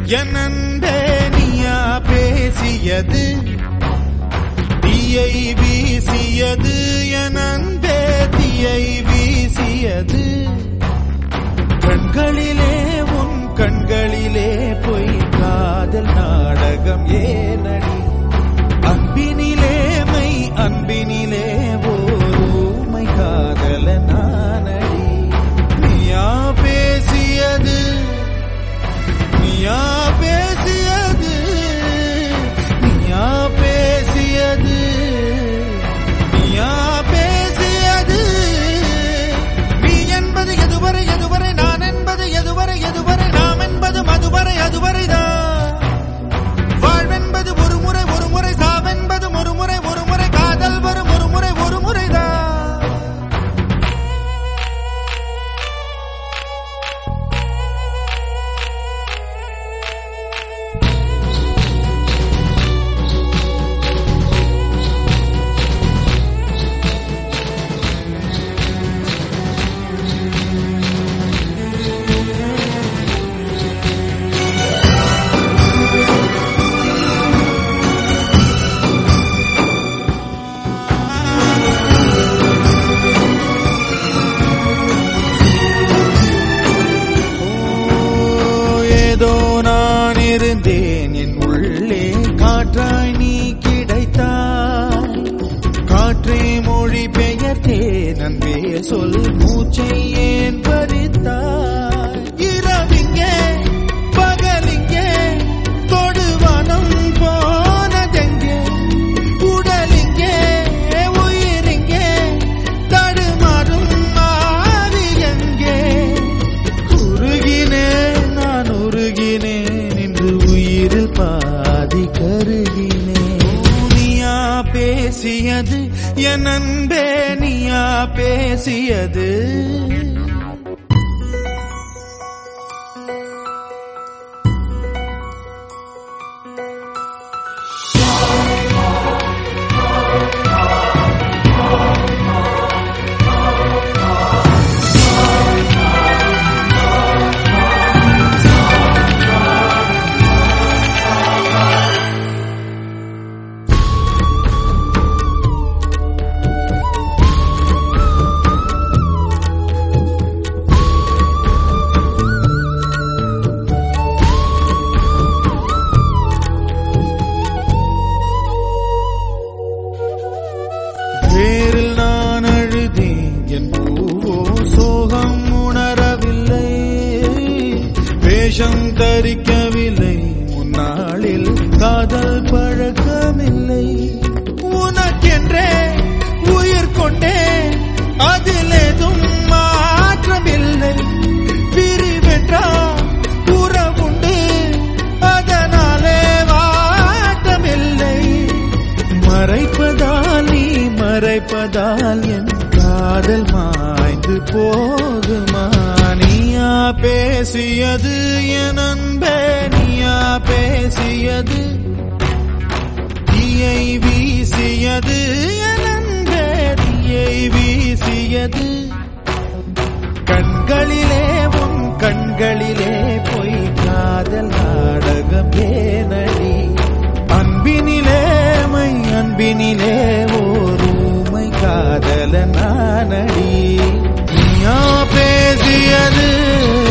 என் அன்பே நீயா பேசியது தீயை வீசியது என் அன்பே தீயை வீசியது கண்களிலே உன் கண்களிலே பொய் காதல் நாடகம் ஏனடி அன்பினிலே மை அன்பினிலே ஓமை காதல நானடி நீயா பேசியது நீயா பேசியது நீயா பேசியது நீயா பேசியது நீ என்பது எதுவரை எதுவரை நான் என்பது எதுவரை எதுவரை நாம் என்பது மதுவரை அதுவரைதான் வாழ்வென்பது ஒரு முறை ஒரு முறை சாவென்பது ஒரு முறை ஒரு முறை காதல் வரும் ஒரு முறை ஒரு முறைதான் ஓ, ஏதோ நான் இருந்தேன் என் உள்ளே காற்றாய் நீ கிடைத்தாய் காற்றே மொழி பெயர்த்தேன் அன்பே சொல் மூச்சை ஏன் பறித்தாய் இரவிங்கே பகலிங்கே தொடுவானம் போனதெங்கே உடலிங்கே உயிரிங்கே தடுமாறும் மாறி எங்கே உருகினேன் நான் உருகினேன் இன்று உயிரில் பாதி கருகினேன் நீயா பேசியது என் அன்பே நீயா பேசியது வேரில் நான் அழுதேன் என் பூவோ சோகம் உணரவில்லை வேஷம் தரிக்கவில்லை முன்னாளில் காதல் பழக்கமில்லை உனக்கென்றே உயிர் கொண்டே அதில் ஏதும் மாற்றமில்லை பிரிவென்றால் உறவுண்டு அதனாலே வாட்டமில்லை மறைப்பதால் நீ மறைப்பதால் என் காதல் மாய்ந்து போகுமா நீயா பேசியது என் அன்பே நீயா பேசியது தீயை வீசியது என் அன்பே தீயை வீசியது கண்களிலே உன் கண்களிலே பொய் காதல் நாடகம் ஏனடி அன்பினிலே மை அன்பினிலே ஓருமை காதல நானடி நீயா பேசியது